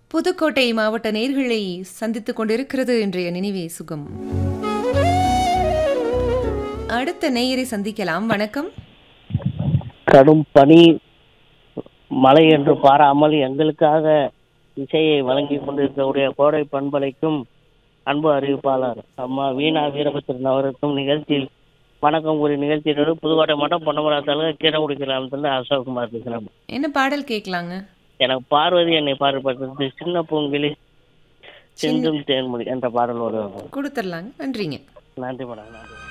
புதுக்கோட்டை மாவட்ட நேர்களை சந்தித்துக் கொண்டிருக்கிறது இன்றைய நினைவே சுகம் அடுத்த நேயரை சந்திக்கலாம் வணக்கம் கடும் பனி மழை என்று பாராமல் எங்களுக்காக இசையை வழங்கி கொண்டிருக்கக்கூடிய கோடை பண்பலைக்கும் அன்பு அறிவிப்பாளர் அம்மா வீணா வீரபத்திரன் அவருக்கும் நிகழ்ச்சியில் வணக்கம் ஒரு நிகழ்ச்சியோடு புதுக்கோட்டை மட்டும் பொன்னமராத்தால கீரங்குடி கிராமத்தில் அசோக்குமார் பேசுகிறேன் என்ன பாடல் கேட்கலாங்க எனக்கு பார்வதி என்னை பாடுபட்டது சின்ன பூங்கிலி சிந்தும் தேன்மொழி என்ற பாடல் ஒரு கொடுத்துடலாங்க நன்றிங்க நன்றி மேடம் நன்றி